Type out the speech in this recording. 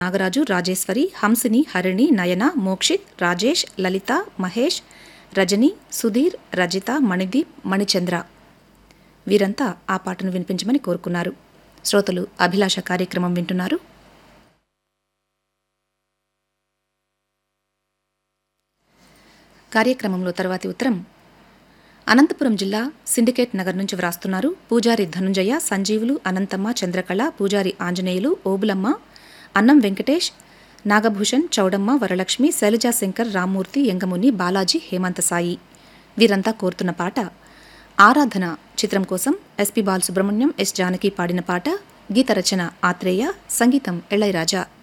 నాగరాజు రాజేశ్వరి హంసిని హరిణి నయన మోక్షిత్ రాజేష్ లలిత మహేష్ రజని సుధీర్ రజిత మణిదీప్ మణిచంద్ర వీరంతా ఆ పాటను వినిపించమని కోరుకున్నారు శ్రోతలు అభిలాష కార్యక్రమం వింటున్నారు కార్యక్రమంలో తర్వాతి ఉత్తరం అనంతపురం జిల్లా సిండికేట్ నగర్ నుంచి వ్రాస్తున్నారు పూజారి ధనుంజయ సంజీవులు అనంతమ్మ చంద్రకళ పూజారి ఆంజనేయులు ఓబులమ్మ అన్నం వెంకటేష్ నాగభూషణ్ చౌడమ్మ వరలక్ష్మి శైలజా శంకర్ రామ్మూర్తి యంగముని బాలాజీ హేమంత సాయి వీరంతా కోరుతున్న పాట ఆరాధన చిత్రం కోసం ఎస్పి బాలసుబ్రహ్మణ్యం ఎస్ జానకి పాడిన పాట గీత రచన ఆత్రేయ సంగీతం ఎళైరాజా